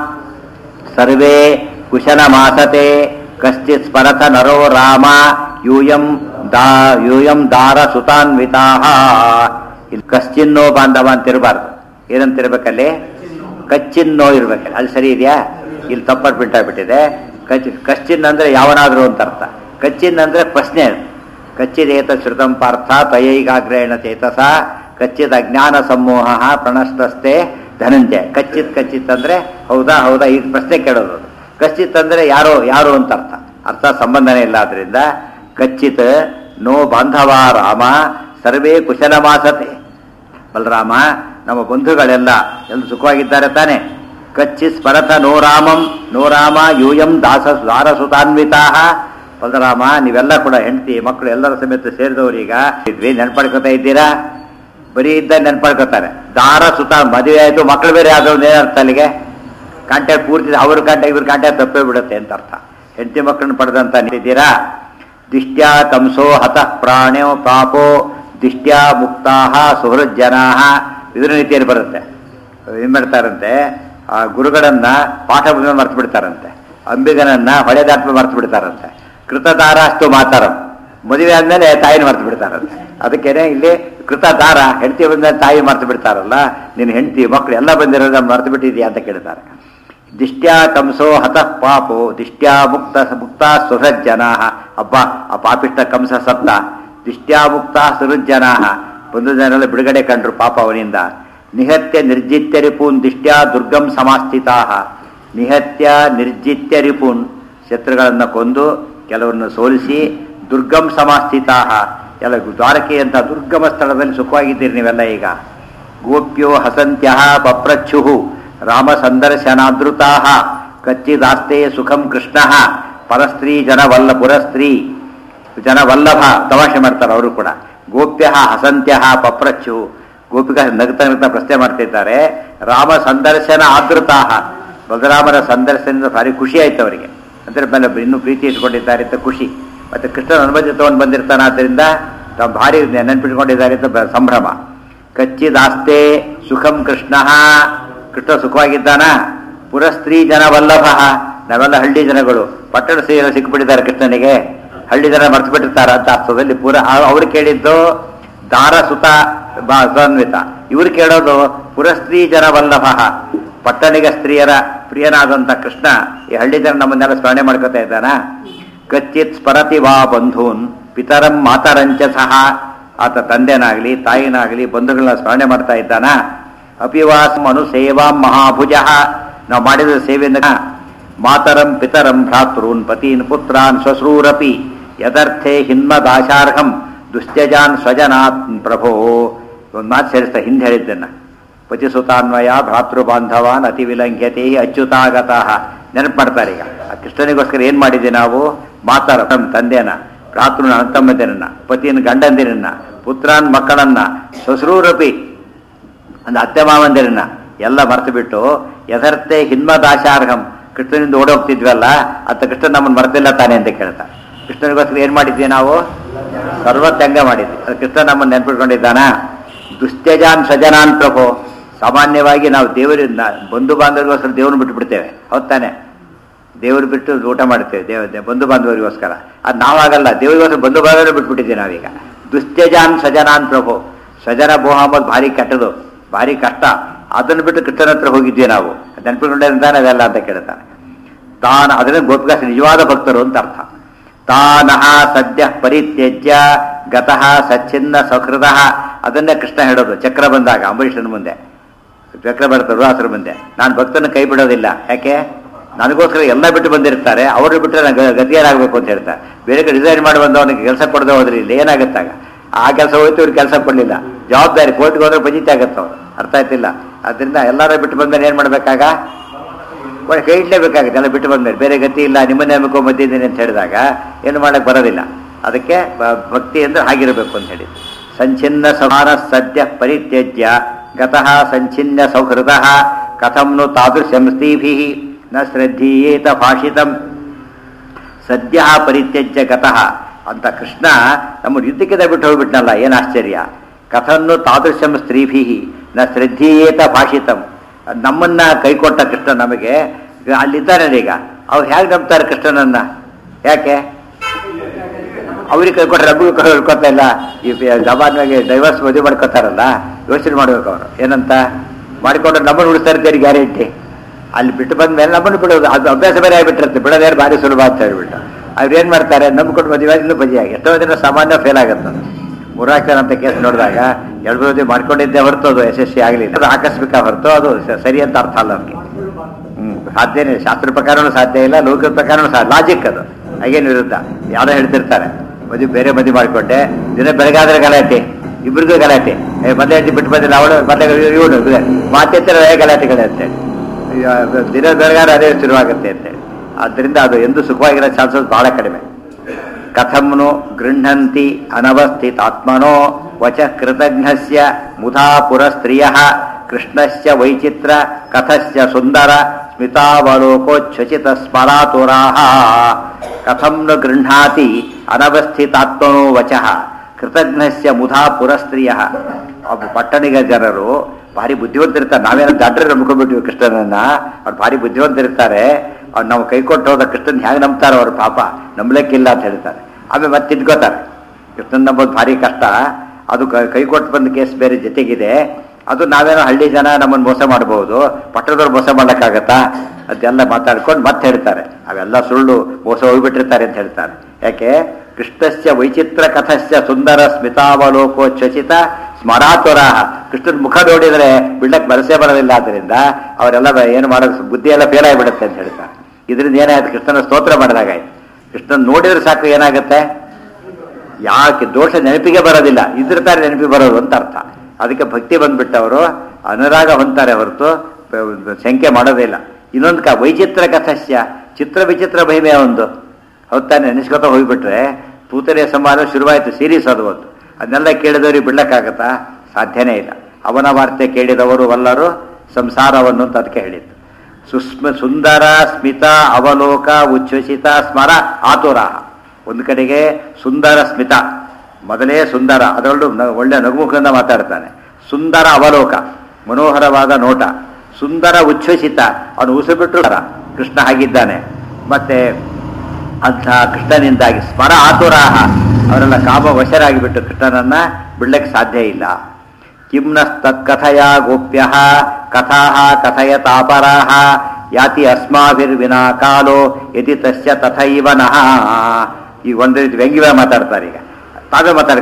ಸರ್ವೇ ಕುಶಲಮಾಸತೆ ಕಶ್ಚಿತ್ ಸ್ಮರಥ ನರೋ ರಾಮ ಯೂಯಂ ದಾ ಯೂಯಂ ದಾರ ಸುತಾನ್ವಿತಾ ಇಲ್ಲಿ ಕಶ್ಚಿನ್ನೋ ಬಾಂಧವ ಅಂತ ಇರಬಾರ್ದು ಏನಂತಿರ್ಬೇಕಲ್ಲಿ ಕಚ್ಚಿನ್ನೋ ಇರ್ಬೇಕಲ್ಲಿ ಅದು ಸರಿ ಇದೆಯಾ ಇಲ್ಲಿ ತಪ್ಪಟ್ಟು ಬಿಟ್ಟಾಗ್ಬಿಟ್ಟಿದೆ ಕಚ್ ಕಶ್ಚಿನ್ ಅಂದ್ರೆ ಯಾವನಾದ್ರೂ ಅಂತ ಅರ್ಥ ಕಚ್ಚಿನ್ ಅಂದ್ರೆ ಪ್ರಶ್ನೆ ಅದು ಕಚ್ಚಿದೇತ ಶ್ರುತಂ ಪಾರ್ಥ ತಯೈಗಾಗ್ರೇಣ ಚೇತಸ ಕಚ್ಚಿತ್ ಅಜ್ಞಾನ ಸಮೂಹ ಪ್ರಣಷ್ಟಸ್ತೆ ಧನಂಜಯ ಕಚ್ಚಿತ್ ಕಚ್ಚಿತ್ ಅಂದ್ರೆ ಹೌದಾ ಹೌದಾ ಈಗ ಪ್ರಶ್ನೆ ಕೇಳೋದು ಅದು. ಕಚ್ಚಿತ್ ಅಂದ್ರೆ ಯಾರೋ ಯಾರು ಅಂತ ಅರ್ಥ ಅರ್ಥ ಸಂಬಂಧನೇ ಇಲ್ಲ ಆದ್ರಿಂದ ಕಚ್ಚಿತ್ ನೋ ಬಾಂಧವ ರಾಮ ಸರ್ವೇ ಕುಶಲಮಾಸತೆ ಬಲರಾಮ ನಮ್ಮ ಬಂಧುಗಳೆಲ್ಲ ಎಲ್ಲ ಸುಖವಾಗಿದ್ದಾರೆ ತಾನೆ ಕಚ್ಚಿ ಸ್ಮರತ ನೋ ರಾಮಂ ನೋ ರಾಮ ಯೂಯಂ ದಾಸ ದಾರಸುತಾನ್ವಿತಾ ಬಲರಾಮ ನೀವೆಲ್ಲ ಕೂಡ ಹೆಂಡತಿ ಮಕ್ಕಳು ಎಲ್ಲರ ಸಮೇತ ಸೇರಿದವರು ಈಗ ಇದ್ವಿ ನೆನ್ಪಡ್ಕೊತಾ ಇದ್ದೀರಾ ಬರೀ ಇದ್ದ ನೆನ್ಪಡ್ಕೊತಾರೆ ದಾರ ಸುತ ಮದುವೆ ಆಯ್ತು ಮಕ್ಕಳು ಬೇರೆ ಆದವ್ರು ಏನರ್ಥ ಅಲ್ಲಿಗೆ ಕಾಂಟ್ಯಾಕ್ಟ್ ಪೂರ್ತಿ ಅವ್ರ ಕಾಂಟ್ಯಾಕ್ಟ್ ಇವ್ರ ಕಾಂಟ್ಯಾಕ್ಟ್ ತಪ್ಪೇ ಬಿಡುತ್ತೆ ಅಂತ ಅರ್ಥ ಹೆಂಡತಿ ಮಕ್ಕಳನ್ನ ಪಡೆದಂತ ನಿಂತಿದ್ದೀರಾ ದಿಷ್ಟ್ಯಾ ಕಂಸೋ ಹತಃ ಪ್ರಾಣ್ಯೋ ಪಾಪೋ ದಿಷ್ಟ್ಯಾ ಮುಕ್ತಾಹ ಸುಹೃಜ್ಜನಾಹ ಇದ್ರ ರೀತಿಯಲ್ಲಿ ಬರುತ್ತೆ ಏನ್ ಮಾಡ್ತಾರಂತೆ ಆ ಗುರುಗಳನ್ನ ಪಾಠ ಮರ್ತು ಬಿಡ್ತಾರಂತೆ ಅಂಬಿಗನನ್ನ ಹೊಳೆದಾಟ್ಮ ಮರ್ತು ಬಿಡ್ತಾರಂತೆ ಕೃತದಾರಾಸ್ತು ಮಾತಾರಂ ಮದುವೆ ಆದ್ಮೇಲೆ ತಾಯಿನ ಮರ್ತು ಬಿಡ್ತಾರಂತೆ ಅದಕ್ಕೇನೆ ಇಲ್ಲಿ ಕೃತದಾರ ಹೆಂಡತಿ ಬಂದ ತಾಯಿ ಮರ್ತು ಬಿಡ್ತಾರಲ್ಲ ನಿನ್ನ ಹೆಂಡತಿ ಮಕ್ಕಳು ಎಲ್ಲ ಬಂದಿರೋದ ಮರ್ತು ಬಿಟ್ಟಿದ್ಯಾ ಅಂತ ಕೇಳ್ತಾರೆ ದಿಷ್ಟ್ಯಾ ಕಂಸೋ ಹತಃ ಪಾಪೋ ದಿಷ್ಟ್ಯಾ ಮುಕ್ತ ಮುಕ್ತ ಸುಹೃಜ್ಜನಾ ಅಬ್ಬ ಆ ಪಾಪಿಷ್ಟ ಕಂಸ ಸತ್ತ ದಿಷ್ಟ್ಯಾ ಮುಕ್ತ ಸುಹೃಜ್ಜನಾ ಒಂದು ಜನರೆಲ್ಲ ಬಿಡುಗಡೆ ಕಂಡ್ರು ಪಾಪ ಅವನಿಂದ ನಿಹತ್ಯ ನಿರ್ಜಿತ್ಯ ರಿಪೂನ್ ದಿಷ್ಟ್ಯಾ ದುರ್ಗಂ ಸಮಾಸ್ಥಿತಾ ನಿಹತ್ಯ ನಿರ್ಜಿತ್ಯ ರಿಪೂನ್ ಶತ್ರುಗಳನ್ನು ಕೊಂದು ಕೆಲವನ್ನು ಸೋಲಿಸಿ ದುರ್ಗಂ ಸಮಾಸ್ಥಿತಾ ಎಲ್ಲ ದ್ವಾರಕೆಯಂಥ ದುರ್ಗಮ ಸ್ಥಳದಲ್ಲಿ ಸುಖವಾಗಿದ್ದೀರಿ ನೀವೆಲ್ಲ ಈಗ ಗೋಪ್ಯೋ ಹಸಂತ್ಯ ಪಪ್ರಚ್ಛು ರಾಮ ಸಂದರ್ಶನಾದೃತಾ ಕಚ್ಚಿದಾಸ್ತೆ ಸುಖಂ ಕೃಷ್ಣ ಪರಸ್ತ್ರೀ ಜನವಲ್ಲ ಪುರಸ್ತ್ರೀ ಜನವಲ್ಲಭ ತಮಾಷೆ ಮಾಡ್ತಾರೆ ಅವರು ಕೂಡ ಗೋಪ್ಯ ಹಸಂತ್ಯ ಪಪ್ರಚ್ಚು ಗೋಪಿಕ ನಗ್ತಾ ನಗ್ತಾ ಪ್ರಶ್ನೆ ಮಾಡ್ತಿದ್ದಾರೆ ರಾಮ ಸಂದರ್ಶನ ಆದೃತಾ ಬಲರಾಮನ ಸಂದರ್ಶನದಿಂದ ಭಾರಿ ಖುಷಿ ಆಯ್ತು ಅವರಿಗೆ ಅಂದ್ರೆ ಮೇಲೆ ಇನ್ನೂ ಪ್ರೀತಿ ಇಟ್ಕೊಂಡಿದ್ದಾರೆ ಅಂತ ಖುಷಿ ಮತ್ತೆ ಕೃಷ್ಣನ ಅನುಮತಿ ತಗೊಂಡು ಬಂದಿರ್ತಾನೆ ಆದ್ದರಿಂದ ತಾವು ಭಾರಿ ನೆನಪಿಟ್ಕೊಂಡಿದ್ದಾರೆ ಅಂತ ಬ- ಸಂಭ್ರಮ ಕಚ್ಚಿದಾಸ್ತೆ ಸುಖಂ ಕೃಷ್ಣ ಕೃಷ್ಣ ಸುಖವಾಗಿದ್ದಾನ ಪುರಸ್ತ್ರೀ ಜನ ವಲ್ಲಭ ನಾವೆಲ್ಲ ಹಳ್ಳಿ ಜನಗಳು ಪಟ್ಟಣ ಸೇರ ಸಿಕ್ಕಿಬಿಟ್ಟಿದ್ದಾರೆ ಕೃಷ್ಣನಿಗೆ ಹಳ್ಳಿ ಜನ ಮರ್ತು ಬಿಟ್ಟಿರ್ತಾರ ಅಂತ ಅರ್ಥದಲ್ಲಿ ಪೂರ ಆ- ಅವ್ರು ಕೇಳಿದ್ದು ದಾರ ಸುತ ಬ- ಸಾನ್ವಿತ ಇವ್ರು ಕೇಳೋದು ಪುರಸ್ತ್ರೀ ಜನ ವಲ್ಲಭ ಪಟ್ಟಣಿಗ ಸ್ತ್ರೀಯರ ಪ್ರಿಯನಾದಂತ ಕೃಷ್ಣ ಈ ಹಳ್ಳಿ ಜನ ನಮ್ಮನ್ನೆಲ್ಲ ಸ್ಮರಣೆ ಮಾಡ್ಕೊತಾ ಇದ್ದಾನ ಕಚ್ಚಿತ್ ಸ್ಮರತಿ ವಾ ಬಂಧೂನ್ ಪಿತರಂ ಮಾತರಂಚ ಸಹ ಆತ ತಂದೆನಾಗಲಿ ತಾಯಿನಾಗಲಿ ಬಂಧುಗಳನ್ನ ಸ್ಮರಣೆ ಮಾಡ್ತಾ ಇದ್ದಾನ ಅಪಿವಾಸ ಮನು ಸೇವಾಂ ಮಹಾಭುಜ ನಾವು ಮಾಡಿದ ಸೇವೆಯಿಂದ ಮಾತರಂ ಪಿತರಂ ಭ್ರಾತೃನ್ ಪತೀನ್ ಪುತ್ರಾನ್ ಶ್ವಶ್ರೂರಪಿ ಯದರ್ಥೆ ಹಿನ್ಮದಾಶಾರ್ಹಂ ದುಶ್ಯಜಾನ್ ಸ್ವಜನಾತ್ ಪ್ರಭೋ ಒಂದು ಮಾತು ಸೇರಿಸ್ತಾ ಹಿಂದೆ ಹೇಳಿದ್ದನ್ನ ಪತಿಸುತಾನ್ವಯ ಭ್ರಾತೃ ಬಾಂಧವಾನ್ ಅತಿ ವಿಲಂಘ್ಯತೆ ಅಚ್ಯುತಾಗತಃ ನೆನಪು ಮಾಡ್ತಾರೆ ಈಗ ಆ ಕೃಷ್ಣನಿಗೋಸ್ಕರ ಏನು ಮಾಡಿದ್ದೆ ನಾವು ಮಾತಾರ ತಮ್ಮ ತಂದೆನ ಭ್ರಾತೃನ ಅಣ್ಣತಮ್ಮಂದಿರನ್ನ ಪತಿಯನ ಗಂಡಂದಿರನ್ನ ಪುತ್ರಾನ್ ಮಕ್ಕಳನ್ನ ಶ್ವಶ್ರೂರಪಿ ಒಂದು ಅತ್ತೆ ಮಾವಂದಿರನ್ನ ಎಲ್ಲ ಮರೆತು ಬಿಟ್ಟು ಯಥರ್ಥೆ ಹಿನ್ಮದಾಶಾರ್ಹಂ ಕೃಷ್ಣನಿಂದ ಓಡೋಗ್ತಿದ್ವಲ್ಲ ಅಂತ ಕೃಷ್ಣ ನಮ್ಮನ್ನು ಮರೆತಿಲ್ಲ ತಾನೆ ಅಂತ ಕೇಳ್ತಾ ಕೃಷ್ಣನಿಗೋಸ್ಕರ ಏನು ಮಾಡಿದ್ವಿ ನಾವು ಸರ್ವತ್ಯಂಗ ಮಾಡಿದ್ವಿ ಅದು ಕೃಷ್ಣ ನಮ್ಮನ್ನು ನೆನ್ಪಿಟ್ಕೊಂಡಿದ್ದಾನ ದುಶ್ಯಜಾನ್ ಸಜನಾನ್ ಪ್ರಭೋ ಸಾಮಾನ್ಯವಾಗಿ ನಾವು ದೇವರಿಂದ ಬಂಧು ಬಾಂಧವರಿಗೋಸ್ಕರ ದೇವ್ರನ್ನ ಬಿಟ್ಟು ಬಿಡ್ತೇವೆ ಹೌದ್ ತಾನೆ ದೇವ್ರು ಬಿಟ್ಟು ಊಟ ಮಾಡ್ತೇವೆ ದೇವ ದೇ- ಬಂಧು ಬಾಂಧವರಿಗೋಸ್ಕರ ಅದು ನಾವಾಗಲ್ಲ ದೇವರಿಗೋಸ್ಕರ ಬಂಧು ಬಾಂಧವರು ಬಿಟ್ಬಿಟ್ಟಿದ್ದೀವಿ ನಾವೀಗ ದುಶ್ಯಜಾನ್ ಸಜನಾನ್ ಪ್ರಭು ಸಜನ ಮೋಹ ಅಂಬೋದು ಭಾರಿ ಕೆಟ್ಟದು ಭಾರಿ ಕಷ್ಟ ಅದನ್ನು ಬಿಟ್ಟು ಕೃಷ್ಣನ ಹತ್ರ ಹೋಗಿದ್ವಿ ನಾವು ನೆನಪಿಕೊಂಡಿದ್ದಾನೆ ಅದೆಲ್ಲ ಅಂತ ಕೇಳ್ತಾನೆ ತಾನ ಅದನ್ನ ಗೋಪಿಕಾಸ ನಿಜವಾದ ಭಕ್ತರು ಅಂತ ಅರ್ಥ ತಾನಹ ಸದ್ಯ ಪರಿತ್ಯಜ್ಯ ಗತಃ ಸಚ್ಛಿನ್ನ ಸಹೃದ ಅದನ್ನೇ ಕೃಷ್ಣ ಹೇಳೋದು ಚಕ್ರ ಬಂದಾಗ ಅಂಬರೀಷನ ಮುಂದೆ ಚಕ್ರ ಬರ್ತಾರೆ ರುಹಾಸರ ಮುಂದೆ ನಾನು ಭಕ್ತನ ಕೈ ಬಿಡೋದಿಲ್ಲ ಯಾಕೆ ನನಗೋಸ್ಕರ ಎಲ್ಲ ಬಿಟ್ಟು ಬಂದಿರ್ತಾರೆ ಅವರು ಬಿಟ್ಟರೆ ನಾನು ಗತಿಯರಾಗಬೇಕು ಅಂತ ಹೇಳ್ತಾರೆ ಬೇರೆ ಕಡೆ ಡಿಸೈನ್ ಮಾಡಿ ಬಂದವನಿಗೆ ಕೆಲಸ ಕೊಡದೆ ಹೋದ್ರೆ ಇಲ್ಲಿ ಏನಾಗುತ್ತಾಗ ಆ ಕೆಲಸ ಹೋಯ್ತು ಇವ್ರು ಕೆಲಸ ಕೊಡಲಿಲ್ಲ ಜವಾಬ್ದಾರಿ ಕೋರ್ಟ್ಗೆ ಹೋದ್ರೆ ಪಂಚಾಯಿತಿ ಆಗತ್ತೆ ಅವ್ರು ಅರ್ಥ ಆಯ್ತಿಲ್ಲ ಅದರಿಂದ ಎಲ್ಲರೂ ಬಿಟ್ಟು ಬಂದ್ಮೇಲೆ ಏನು ಮಾಡಬೇಕಾಗ ಒಳ್ಳೆ ಕೈ ಇಡ್ಲೇಬೇಕಾಗುತ್ತೆ ಎಲ್ಲ ಬಿಟ್ಟು ಬಂದ್ಮೇಲೆ ಬೇರೆ ಗತಿ ಇಲ್ಲ ನಿಮ್ಮನ್ನೇ ನಂಬಿಕೊ ಬಂದಿದ್ದೀನಿ ಅಂತ ಹೇಳಿದಾಗ ಏನು ಮಾಡಕ್ಕೆ ಬರೋದಿಲ್ಲ ಅದಕ್ಕೆ ಬ- ಭಕ್ತಿ ಅಂದ್ರೆ ಹಾಗಿರಬೇಕು ಅಂತ ಹೇಳಿ ಸಂಚಿನ್ನ ಸಮಾನ ಸದ್ಯ ಪರಿತ್ಯಜ್ಯ ಗತಃ ಸಂಚಿನ್ನ ಸೌಹೃದ ಕಥಂನು ತಾದೃಶಂ ಸ್ತ್ರೀಭಿ ನ ಶ್ರದ್ಧೀಯೇತ ಭಾಷಿತಂ ಸದ್ಯ ಪರಿತ್ಯಜ್ಯ ಗತಃ ಅಂತ ಕೃಷ್ಣ ನಮ್ಮ ಯುದ್ಧಕ್ಕಿಂತ ಬಿಟ್ಟು ಹೋಗ್ಬಿಟ್ನಲ್ಲ ಏನು ಆಶ್ಚರ್ಯ ಕಥನ್ನು ತಾದೃಶಂ ಸ್ತ್ರೀಭಿ ನ ಶ್ರದ್ಧೀಯೇತ ಭಾಷಿತಂ ನಮ್ಮನ್ನ ಕೈಕೊಟ್ಟ ಕೃಷ್ಣ ನಮಗೆ ಈಗ ಅಲ್ಲಿದ್ದಾನೆ ಈಗ ಅವ್ರು ಹೇಗೆ ನಂಬ್ತಾರೆ ಕೃಷ್ಣನನ್ನ ಯಾಕೆ ಅವ್ರಿಗೆ ಕೈಕೊಟ್ರೆ ನಮಗೂ ಕಳ್ಕೊತಾ ಇಲ್ಲ ಈ ಜವಾನ್ವಾಗಿ ಡೈವರ್ಸ್ ಮದುವೆ ಮಾಡ್ಕೊತಾರಲ್ಲ ಯೋಚನೆ ಮಾಡ್ಬೇಕು ಅವರು ಏನಂತ ಮಾಡಿಕೊಂಡ್ರೆ ನಮ್ಮನ್ನು ಉಳಿಸ್ತಾ ಇರ್ತಾರೆ ಗ್ಯಾರಂಟಿ ಅಲ್ಲಿ ಬಿಟ್ಟು ಬಂದ ಮೇಲೆ ನಮ್ಮನ್ನು ಬಿಡೋದು ಅದು ಅಭ್ಯಾಸ ಬೇರೆ ಆಗಿಬಿಟ್ಟಿರುತ್ತೆ ಬಿಡೋದೇನು ಭಾರಿ ಸುಲಭ ಅಂತ ಹೇಳ್ಬಿಟ್ಟು ಅವ್ರು ಏನು ಮಾಡ್ತಾರೆ ನಂಬ್ಕೊಂಡು ಮದುವೆ ಆಗಿ ಇನ್ನೂ ಬದಿಯಾಗಿ ಎಷ್ಟೋ ದಿನ ಸಾಮಾನ್ಯ ಫೇಲ್ ಆಗುತ್ತೆ ಅದು ಮುರಾಕರ್ ಅಂತ ಕೇಸ್ ನೋಡಿದಾಗ ಎರಡು ಮದುವೆ ಮಾಡ್ಕೊಂಡಿದ್ದೆ ಹೊರತು ಅದು ಯಶಸ್ವಿ ಆಗಲಿಲ್ಲ ಅದು ಆಕಸ್ಮಿಕ ಹೊರತು ಅದು ಸ- ಸರಿ ಅಂತ ಅರ್ಥ ಅಲ್ಲ ಅವ್ರಿಗೆ ಹ್ಮ್ ಸಾಧ್ಯನೇ ಶಾಸ್ತ್ರ ಪ್ರಕಾರನೂ ಸಾಧ್ಯ ಇಲ್ಲ ಲೌಕಿಕ ಪ್ರಕಾರನೂ ಸಾಧ್ಯ ಲಾಜಿಕ್ ಅದು ಹಾಗೇನು ವಿರುದ್ಧ ಯಾರೋ ಹೇಳ್ತಿರ್ತಾರೆ ಮದುವೆ ಬೇರೆ ಮದುವೆ ಮಾಡಿಕೊಂಡೆ ದಿನ ಬೆಳಗಾದ್ರೆ ಗಲಾಟೆ ಇಬ್ರಿಗೂ ಗಲಾಟೆ ಏ ಮೊದಲೇ ಹೆಂಡತಿ ಬಿಟ್ಟು ಬಂದಿಲ್ಲ ಅವಳು ಮೊದಲೇ ಇವನು ಮಾತೆತ್ತರ ಗಲಾಟೆಗಳೇ ಅಂತೇಳಿ ಈಗ ದಿನ ಬೆಳಗಾರ ಅದೇ ಶುರುವಾಗುತ್ತೆ ಅಂತೇಳಿ ಆದ್ದರಿಂದ ಅದು ಎಂದು ಸುಖವಾಗಿರೋ ಚಾನ್ಸಸ್ ಬಹಳ ಕಡಿಮೆ ಕಥಂನು ಗೃಹಂತಿ ಅನವಸ್ಥಿತಾತ್ಮನೋ ವಚ ಕೃತಜ್ಞಸ್ಯ ಮುಧಾ ಪುರಸ್ತ್ರಿಯ ಕೃಷ್ಣಸ್ಯ ವೈಚಿತ್ರ ಕಥಸ್ಯ ಸುಂದರ ಸ್ಮಿತಾವಲೋಕೋಚ್ಛಚಿತ ಸ್ಮರಾತುರಾಹ ಕಥಂ ನ ಗೃಹ್ಣಾತಿ ಅನವಸ್ಥಿತಾತ್ಮನೋ ವಚಃ ಕೃತಜ್ಞಸ್ಯ ಮುಧಾ ಪುರಸ್ತ್ರಿಯ ಒಬ್ಬ ಪಟ್ಟಣಿಗ ಜನರು ಭಾರಿ ಬುದ್ಧಿವಂತರಿರ್ತಾರೆ ನಾವೇನೋ ದಾಟ್ರೆ ನಂಬ್ಕೊಂಡ್ಬಿಟ್ಟಿವಿ ಕೃಷ್ಣನನ್ನ ಅವ್ರು ಭಾರಿ ಬುದ್ಧಿವಂತರಿರ್ತಾರೆ ಅವ್ರು ನಾವು ಕೈ ಕೊಟ್ಟು ಹೋದ ಕೃಷ್ಣನ್ ಹೇಗೆ ನಂಬ್ತಾರೆ ಅವ್ರ ಪಾಪ ನಂಬಲಿಕ್ಕಿಲ್ಲ ಅಂತ ಹೇಳ್ತಾರೆ ಆಮೇಲೆ ಮತ್ತೆ ತಿದ್ಕೋತಾರೆ ಕೃಷ್ಣನ್ ನಂಬೋದು ಭಾರಿ ಕಷ್ಟ ಅದು ಕ- ಕೈ ಕೊಟ್ಟು ಬಂದ ಕೇಸ್ ಬೇರೆ ಜೊತೆಗಿದೆ ಅದು ನಾವೇನೋ ಹಳ್ಳಿ ಜನ ನಮ್ಮನ್ನು ಮೋಸ ಮಾಡಬಹುದು ಪಟ್ಟಣದವ್ರು ಮೋಸ ಮಾಡೋಕ್ಕಾಗತ್ತಾ ಅದೆಲ್ಲ ಮಾತಾಡ್ಕೊಂಡು ಮತ್ತೆ ಹೇಳ್ತಾರೆ ಅವೆಲ್ಲ ಸುಳ್ಳು ಮೋಸ ಹೋಗ್ಬಿಟ್ಟಿರ್ತಾರೆ ಅಂತ ಹೇಳ್ತಾರೆ ಯಾಕೆ ಕೃಷ್ಣಸ್ಯ ವೈಚಿತ್ರ ಕಥಸ್ಯ ಸುಂದರ ಸ್ಮಿತಾವಲೋಕೋಚ್ಛಚಿತ ಸ್ಮರಾತುರಾಹ ಕೃಷ್ಣನ ಮುಖ ನೋಡಿದರೆ ಬಿಡ್ಲಕ್ಕೆ ಮನಸ್ಸೇ ಬರೋದಿಲ್ಲ ಆದ್ದರಿಂದ ಅವರೆಲ್ಲ ಏನು ಮಾಡೋದು ಬುದ್ಧಿ ಎಲ್ಲ ಫೇಲ್ ಆಗಿಬಿಡುತ್ತೆ ಅಂತ ಹೇಳ್ತಾರೆ ಇದರಿಂದ ಏನಾಯ್ತು ಕೃಷ್ಣನ ಸ್ತೋತ್ರ ಮಾಡಿದಾಗಾಯ್ತು ಕೃಷ್ಣನ್ ನೋಡಿದ್ರೆ ಸಾಕು ಏನಾಗುತ್ತೆ ಯಾಕೆ ದೋಷ ನೆನಪಿಗೆ ಬರೋದಿಲ್ಲ ಇದ್ರತಾರೆ ನೆನಪಿಗೆ ಬರೋದು ಅಂತ ಅರ್ಥ ಅದಕ್ಕೆ ಭಕ್ತಿ ಬಂದ್ಬಿಟ್ಟವರು ಅನುರಾಗ ಹೊಂತಾರೆ ಹೊರತು ಪ- ಸಂಖ್ಯೆ ಮಾಡೋದೇ ಇಲ್ಲ ಇನ್ನೊಂದು ಕ ವೈಚಿತ್ರ ಕಥಸ್ಯ ಚಿತ್ರ ವಿಚಿತ್ರ ಮಹಿಮೆ ಒಂದು ಹೊತ್ತಾನೆ ನೆನೆಸ್ಕೊತ ಹೋಗ್ಬಿಟ್ರೆ ತೂತನೆ ಸಂವಾದ ಶುರುವಾಯಿತು ಸೀರೀಸ್ ಅದು ಒಂದು ಅದನ್ನೆಲ್ಲ ಕೇಳಿದವ್ರಿಗೆ ಬಿಡ್ಲಕ್ಕಾಗತ್ತಾ ಸಾಧ್ಯನೇ ಇಲ್ಲ ಅವನ ವಾರ್ತೆ ಕೇಳಿದವರು ವಲ್ಲರು ಸಂಸಾರವನ್ನು ಅಂತ ಅದಕ್ಕೆ ಹೇಳಿದ್ದು ಸುಸ್ಮ ಸುಂದರ ಸ್ಮಿತ ಅವಲೋಕ ಉಚ್ಛ್ವಸಿತ ಸ್ಮರ ಆತುರಾಹ ಒಂದು ಕಡೆಗೆ ಸುಂದರ ಸ್ಮಿತ ಮೊದಲೇ ಸುಂದರ ಅದರಲ್ಲೂ ನ- ಒಳ್ಳೆ ನಗುಮುಖದಿಂದ ಮಾತಾಡ್ತಾನೆ ಸುಂದರ ಅವಲೋಕ ಮನೋಹರವಾದ ನೋಟ ಸುಂದರ ಉಚ್ಛ್ವಸಿತ ಅವನು ಉಸಿಬಿಟ್ರು ಕೃಷ್ಣ ಹಾಗಿದ್ದಾನೆ ಮತ್ತೆ ಅಂಥ ಕೃಷ್ಣನಿಂದಾಗಿ ಸ್ಮರ ಆತುರಾಹ ಅವರೆಲ್ಲ ಕಾಮ ವಶರಾಗಿಬಿಟ್ಟು ಕೃಷ್ಣನನ್ನ ಬಿಡ್ಲಿಕ್ಕೆ ಸಾಧ್ಯ ಇಲ್ಲ ಕಿಮ್ನಸ್ತತ್ಕಥಯ ಗೋಪ್ಯ ಕಥಾ ಕಥಯತಾಪರಾಹ ಯಾತಿ ಅಸ್ಮಾಭಿರ್ವಿನಾ ಕಾಲೋ ಯತಿ ತಸ್ಯ ತಥೈವ ನಃ ಈಗ ಒಂದು ರೀತಿ ವ್ಯಂಗ್ಯವೇ ಮಾತಾಡ್ತಾರೆ ಈಗ ತಾವೇ ಮಾತಾಡ್ಕೋತಾರೆ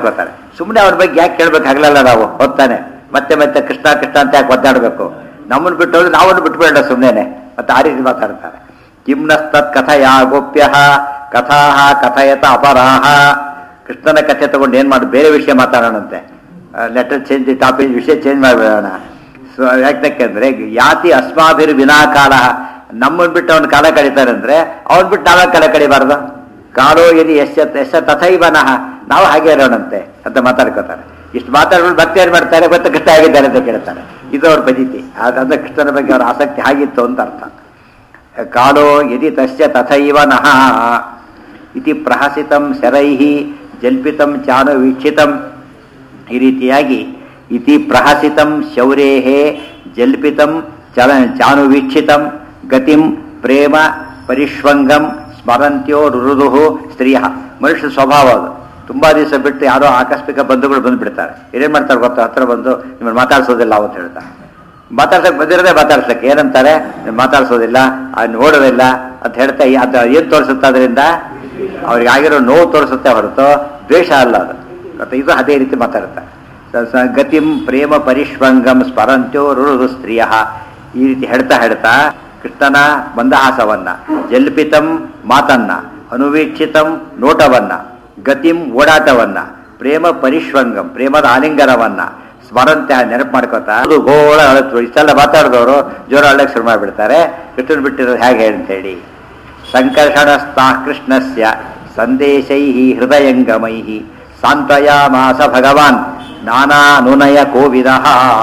ಸುಮ್ಮನೆ ಅವ್ರ ಬಗ್ಗೆ ಯಾಕೆ ಕೇಳ್ಬೇಕಾಗ್ಲಲ್ಲ ನಾವು ಹೊತ್ತಾನೆ ಮತ್ತೆ ಮತ್ತೆ ಕೃಷ್ಣ ಕೃಷ್ಣ ಅಂತ ಯಾಕೆ ಒದ್ದಾಡಬೇಕು ನಮ್ಮನ್ನು ಬಿಟ್ಟು ಹೋದ್ರೆ ನಾವನ್ನು ಬಿಟ್ಬೇಡ ಸುಮ್ಮನೆ ಮತ್ತೆ ಆ ರೀತಿ ಮಾತಾಡ್ತಾರೆ ಕಿಮ್ನಸ್ತತ್ ಕಥಯಾ ಗೋಪ್ಯ ಕಥಾ ಕಥಯತ ಅಪರಾಹ ಕೃಷ್ಣನ ಕಥೆ ತಗೊಂಡು ಏನ್ ಮಾಡಿ ಬೇರೆ ವಿಷಯ ಮಾತಾಡೋಣಂತೆ ಲೆಟರ್ ಚೇಂಜ್ ಟಾಪಿಕ್ ವಿಷಯ ಚೇಂಜ್ ಮಾಡಿಬಿಡೋಣ ಸೊ ಯಾಕೆಂದ್ರೆ ಯಾತಿ ಅಸ್ಮಾಭಿರ್ ವಿನಾಕಾಲ ನಮ್ಮನ್ ಬಿಟ್ಟು ಅವನ ಕಾಲ ಕಳೀತಾರೆ ಅಂದ್ರೆ ಅವನ್ ಬಿಟ್ಟು ನಾವೇ ಕಾಲ ಕಳಿಬಾರ್ದು ಕಾಲೋ ಎಲ್ಲಿ ಎಸ್ ಎಸ್ ತಥೈವನಃ ನಾವು ಹಾಗೆ ಇರೋಣಂತೆ ಅಂತ ಮಾತಾಡ್ಕೋತಾರೆ ಇಷ್ಟು ಮಾತಾಡ್ಬಿಟ್ಟು ಭಕ್ತಿ ಏನ್ ಮಾಡ್ತಾರೆ ಗೊತ್ತ ಕೃಷ್ಣ ಆಗಿದ್ದಾರೆ ಅಂತ ಕೇಳ್ತಾರೆ ಇದು ಅವ್ರ ಪದ್ಧತಿ ಅದಂದ್ರೆ ಕೃಷ್ಣನ ಬಗ್ಗೆ ಅವ್ರ ಆಸಕ್ತಿ ಹಾಗಿತ್ತು ಅಂತ ಅರ್ಥ ಕಾಲೋ ಯದಿ ತಸ್ಯ ತಥೈವ ನಃ ಇತಿ ಪ್ರಹಸಿತಂ ಶರೈಃ ಜಲ್ಪಿತಂ ಚಾನು ವೀಕ್ಷಿತಂ ಈ ರೀತಿಯಾಗಿ ಇತಿ ಪ್ರಹಸಿತಂ ಶೌರೇಹೇ ಜಲ್ಪಿತಂ ಚಲ ಚಾನು ವೀಕ್ಷಿತಂ ಗತಿಂ ಪ್ರೇಮ ಪರಿಷ್ವಂಗಂ ಸ್ಮರಂತ್ಯೋ ರುರುದುಹು ಸ್ತ್ರೀಯ ಮನುಷ್ಯ ಸ್ವಭಾವ ಅದು ತುಂಬಾ ದಿವಸ ಬಿಟ್ಟು ಯಾರೋ ಆಕಸ್ಮಿಕ ಬಂಧುಗಳು ಬಂದ್ಬಿಡ್ತಾರೆ ಏನೇನ್ ಮಾಡ್ತಾರೆ ಗೊತ್ತಾ ಹತ್ರ ಬಂದು ನಿಮ್ಮನ್ನು ಮಾತಾಡ್ಸೋದಿಲ್ಲ ಅಂತ ಹೇಳ್ತಾರೆ ಮಾತಾಡ್ಸಕ್ ಬಂದಿರೋದೇ ಮಾತಾಡ್ಸಕ್ಕೆ ಏನಂತಾರೆ ನೀವ್ ಮಾತಾಡ್ಸೋದಿಲ್ಲ ಅದ್ ನೋಡೋದಿಲ್ಲ ಅಂತ ಹೇಳ್ತಾ ಈ- ಅದು ಏನ್ ತೋರಿಸುತ್ತೆ ಅದರಿಂದ ಅವ್ರಿಗೆ ಆಗಿರೋ ನೋವು ತೋರಿಸುತ್ತೆ ಹೊರತು ದ್ವೇಷ ಅಲ್ಲ ಅದು ಮತ್ತೆ ಇದು ಅದೇ ರೀತಿ ಮಾತಾಡುತ್ತೆ ಸ- ಸ- ಗತಿಂ ಪ್ರೇಮ ಪರಿಷ್ವಂಗಂ ಸ್ಮರಂತ್ಯೋ ರುರು ಸ್ತ್ರೀಯ ಈ ರೀತಿ ಹೇಳ್ತಾ ಹೇಳ್ತಾ ಕೃಷ್ಣನ ಮಂದಹಾಸವನ್ನ ಜಲ್ಪಿತಂ ಮಾತನ್ನ ಅನುವೀಕ್ಷಿತಂ ನೋಟವನ್ನ ಗತಿಂ ಓಡಾಟವನ್ನ ಪ್ರೇಮ ಪರಿಷ್ವಂಗಂ ಪ್ರೇಮದ ಆಲಿಂಗನವನ್ನ ಸ್ಮರಂತೆ ನೆನಪು ಮಾಡ್ಕೋತಾ ಅದು ಗೋಳ ಅಳತ್ರು ಇಷ್ಟೆಲ್ಲ ಮಾತಾಡಿದವರು ಜೋರ ಅಳ್ಳಕ್ಕೆ ಶುರು ಮಾಡಿಬಿಡ್ತಾರೆ ಕೃಷ್ಣನ್ ಬಿಟ್ಟಿರೋದು ಹೇಗೆ ಅಂತ ಹೇಳಿ ಸಂಕರ್ಷಣಸ್ಥಾ ಕೃಷ್ಣಸ್ಯ ಸಂದೇಶೈ ಹೃದಯಂಗಮೈ ಸಾಂತ್ವಯಾಮಾಸ ಭಗವಾನ್ ನಾನಾ ನುನಯ ಕೋವಿದ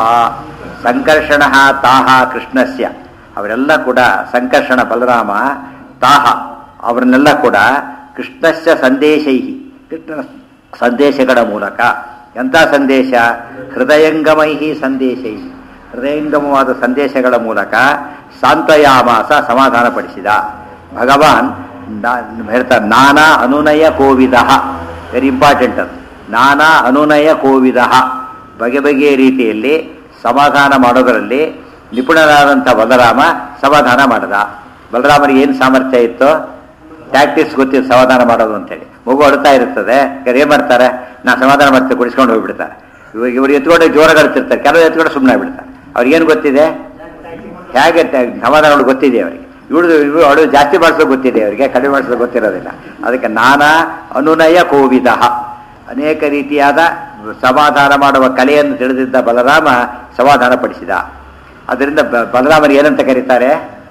ಸಂಕರ್ಷಣ ತಾಹ ಕೃಷ್ಣಸ್ಯ ಅವರೆಲ್ಲ ಕೂಡ ಸಂಕರ್ಷಣ ಬಲರಾಮ ತಾಹ ಅವರನ್ನೆಲ್ಲ ಕೂಡ ಕೃಷ್ಣಸ್ಯ ಸಂದೇಶೈ ಕೃಷ್ಣನ ಸಂದೇಶಗಳ ಮೂಲಕ ಎಂಥ ಸಂದೇಶ ಹೃದಯಂಗಮೈ ಸಂದೇಶೈ ಹೃದಯಂಗಮವಾದ ಸಂದೇಶಗಳ ಮೂಲಕ ಸಾಂತ್ವಯಾಮಾಸ ಸಮಾಧಾನಪಡಿಸಿದ ಭಗವಾನ್ ನಾ- ಹೇಳ್ತಾರೆ ನಾನಾ ಅನುನಯ ಕೋವಿದ ವೆರಿ ಇಂಪಾರ್ಟೆಂಟ್ ಅದು ನಾನಾ ಅನುನಯ ಕೋವಿದ ಬಗೆ ಬಗೆಯ ರೀತಿಯಲ್ಲಿ ಸಮಾಧಾನ ಮಾಡೋದರಲ್ಲಿ ನಿಪುಣರಾದಂಥ ಬಲರಾಮ ಸಮಾಧಾನ ಮಾಡಿದ ಬಲರಾಮನಿಗೆ ಏನು ಸಾಮರ್ಥ್ಯ ಇತ್ತು ಟ್ಯಾಕ್ಟಿಕ್ಸ್ ಗೊತ್ತಿತ್ತು ಸಮಾಧಾನ ಮಾಡೋದು ಅಂತೇಳಿ ಮಗು ಅಳ್ತಾ ಇರ್ತದೆ ಯಾರು ಏನ್ ಮಾಡ್ತಾರೆ ನಾ ಸಮಾಧಾನ ಮಾಡ್ತೇವೆ ಕುಡಿಸ್ಕೊಂಡು ಹೋಗ್ಬಿಡ್ತಾರೆ ಇವಾಗ ಇವ್ರು ಎತ್ಕೊಂಡು ಜೋರಾಗಿ ಅಳ್ತಿರ್ತಾರೆ ಕೆಲವು ಎತ್ಕೊಂಡು ಸುಮ್ಮನೆ ಆಗ್ಬಿಡ್ತಾರೆ ಅವ್ರಿಗೇನು ಗೊತ್ತಿದೆ ಹೇಗೆ ಟ- ಸಮಾಧಾನಗಳು ಗೊತ್ತಿದೆ ಅವರಿಗೆ ಇವಳು ಇವ್ರು ಅಳು ಜಾಸ್ತಿ ಮಾಡಿಸೋದು ಗೊತ್ತಿದೆ ಅವರಿಗೆ ಕಡಿಮೆ ಮಾಡಿಸೋದು ಗೊತ್ತಿರೋದಿಲ್ಲ ಅದಕ್ಕೆ ನಾನಾ ಅನುನಯ ಕೋವಿದ ಅನೇಕ ರೀತಿಯಾದ ಸಮಾಧಾನ ಮಾಡುವ ಕಲೆಯನ್ನು ತಿಳಿದಿದ್ದ ಬಲರಾಮ ಸಮಾಧಾನ ಪಡಿಸಿದ ಅದರಿಂದ ಬ- ಬಲರಾಮನಿಗೆ ಏನಂತ ಕರೀತಾರೆ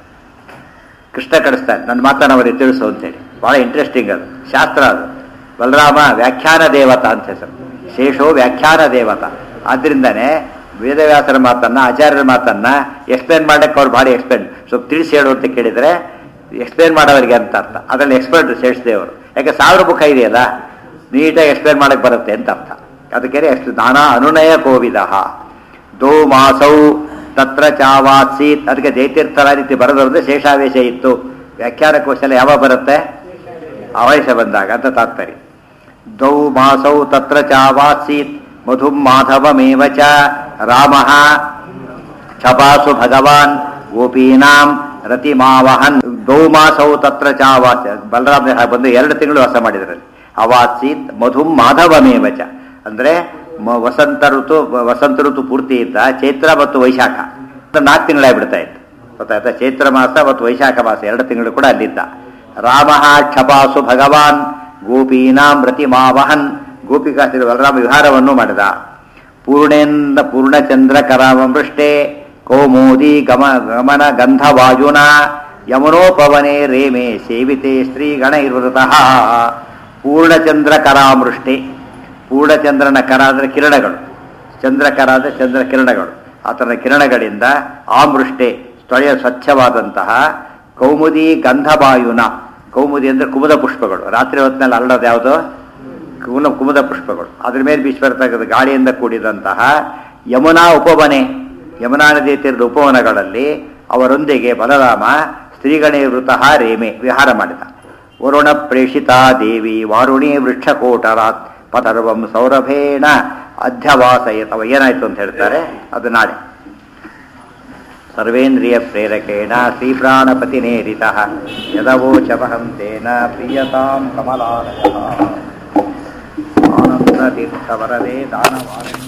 ಕೃಷ್ಣ ಕಳಿಸ್ತಾನೆ ನನ್ನ ಮಾತನ್ನು ಅವರಿಗೆ ತಿಳಿಸು ಅಂತೇಳಿ ಬಹಳ ಇಂಟ್ರೆಸ್ಟಿಂಗ್ ಅದು ಶಾಸ್ತ್ರ ಅದು ಬಲರಾಮ ವ್ಯಾಖ್ಯಾನ ದೇವತಾ ಅಂತ ಹೆಸರು ಶೇಷೋ ವ್ಯಾಖ್ಯಾನ ದೇವತಾ ಆದ್ರಿಂದಾನೆ ವೇದವ್ಯಾಸರ ಮಾತನ್ನ ಆಚಾರ್ಯರ ಮಾತನ್ನ ಎಕ್ಸ್ಪ್ಲೇನ್ ಮಾಡಕ್ಕೆ ಅವ್ರು ಭಾರಿ ಎಕ್ಸ್ಪ್ಲೇನ್ ಸ್ವಲ್ಪ ತಿಳಿಸಿ ಹೇಳು ಅಂತ ಕೇಳಿದ್ರೆ ಎಕ್ಸ್ಪ್ಲೇನ್ ಮಾಡೋವರಿಗೆ ಅಂತ ಅರ್ಥ ಅದರಲ್ಲಿ ಎಕ್ಸ್ಪರ್ಟ್ ಶೇಷದೇವರು ಯಾಕೆ ಸಾವಿರ ಮುಖ ಇದೆಯಲ್ಲ ನೀಟಾಗಿ ಎಕ್ಸ್ಪ್ಲೇನ್ ಮಾಡಕ್ ಬರುತ್ತೆ ಅಂತ ಅರ್ಥ ಅದಕ್ಕೆ ಎಷ್ಟು ನಾನಾ ಅನುನಯ ಕೋವಿದ ದೋ ಮಾಸೌ ತತ್ರ ಚಾವಾತ್ಸೀತ್ ಅದಕ್ಕೆ ಜೈತೀರ್ಥರ ರೀತಿ ಬರೋದ್ರಿಂದ ಶೇಷಾವೇಶ ಇತ್ತು ವ್ಯಾಖ್ಯಾನ ಕೌಶಲ ಯಾವಾಗ ಬರುತ್ತೆ ಆವೇಶ ಬಂದಾಗ ಅಂತ ತಾತ್ಪರ್ಯ ದೌ ಮಾಸೌ ತತ್ರ ಚಾವಾತ್ಸೀತ್ ಮಧುಂ ಮಾಧವಮೇವ ಚ ರಾಮಃ ಕ್ಷಪಾಸು ಭಗವಾನ್ ಗೋಪೀನಾಂ ರತಿಮಾವಹನ್ ದೌ ಮಾಸೌ ತತ್ರ ಚಾವಾಸ ಬಲರಾಮ ಬಂದು ಎರಡು ತಿಂಗಳು ವಾಸ ಮಾಡಿದ್ರಲ್ಲಿ ಅವಾತ್ಸೀತ್ ಮಧುಂ ಮಾಧವಮೇವ ಚ ಅಂದ್ರೆ ಮ- ವಸಂತ ಋತು ವಸಂತ ಋತು ಪೂರ್ತಿ ಇದ್ದ ಚೈತ್ರ ಮತ್ತು ವೈಶಾಖ ನಾಲ್ಕು ತಿಂಗಳಾಗ್ಬಿಡ್ತಾ ಇತ್ತು ಗೊತ್ತಾಯ್ತಾ ಚೈತ್ರ ಮಾಸ ಮತ್ತು ವೈಶಾಖ ಮಾಸ ಎರಡು ತಿಂಗಳು ಕೂಡ ಅಲ್ಲಿದ್ದ ರಾಮ ಕ್ಷಪಾಸು ಭಗವಾನ್ ಗೋಪೀನಾಂ ರತಿಮಾವಹನ್ ಗೋಪಿಕಾಸ್ತ್ರೀ ಬಲರಾಮ ವಿಹಾರವನ್ನು ಮಾಡಿದ ಪೂರ್ಣೇಂದ ಪೂರ್ಣಚಂದ್ರ ಕರಾಮೃಷ್ಟೇ ಕೌಮೋದಿ ಗಮ ಗಮನ ಗಂಧವಾಯುನ ಯಮುನೋಪವನೆ ರೇಮೆ ಸೇವಿತೆ ಶ್ರೀಗಣ ಇರುವತಃ ಪೂರ್ಣಚಂದ್ರ ಕರಾಮೃಷ್ಟೆ ಪೂರ್ಣಚಂದ್ರನ ಕರ ಅಂದರೆ ಕಿರಣಗಳು ಚಂದ್ರಕರ ಅಂದರೆ ಚಂದ್ರ ಕಿರಣಗಳು ಆತನ ಕಿರಣಗಳಿಂದ ಆಮೃಷ್ಟೆ ಸ್ಥಳೀಯ ಸ್ವಚ್ಛವಾದಂತಹ ಕೌಮುದಿ ಗಂಧವಾಯುನ ಕೌಮುದಿ ಅಂದರೆ ಕುಮುದ ಪುಷ್ಪಗಳು ರಾತ್ರಿ ಹೊತ್ತಿನಲ್ಲಿ ಅರಳೋದು ಯಾವುದು ಕುಮುದ ಕುಮುದ ಪುಷ್ಪಗಳು ಅದ್ರ ಮೇಲೆ ಬೀಸ್ಬರ್ತಕ್ಕಂಥ ಗಾಳಿಯಿಂದ ಕೂಡಿದಂತಹ ಯಮುನಾ ಉಪವನೆ ಯಮುನಾ ನದಿ ತೀರದ ಉಪವನಗಳಲ್ಲಿ ಅವರೊಂದಿಗೆ ಬಲರಾಮ ಸ್ತ್ರೀಗಣೇವೃತಃ ರೇಮೆ ವಿಹಾರ ಮಾಡಿದ ವರುಣ ಪ್ರೇಷಿತಾ ದೇವಿ ವಾರುಣಿ ವೃಕ್ಷಕೋಟರಾತ್ ಪದರ್ವಂ ಸೌರಭೇಣ ಅಧ್ಯವಾಸಯತವ ಏನಾಯ್ತು ಅಂತ ಹೇಳ್ತಾರೆ ಅದು ನಾಳೆ ಸರ್ವೇಂದ್ರಿಯ ಪ್ರೇರಕೇಣ ಶ್ರೀಪ್ರಾಣಪತಿನೇರಿತ ಯದವೋಚಮಹಂ ತೇನ ಪ್ರಿಯತಾಂ ಕಮಲಾಲಯ ಆನಂದ ಪೂರ್ಣತೀರ್ಥವರದೇ ದಾನವಾರಣಿ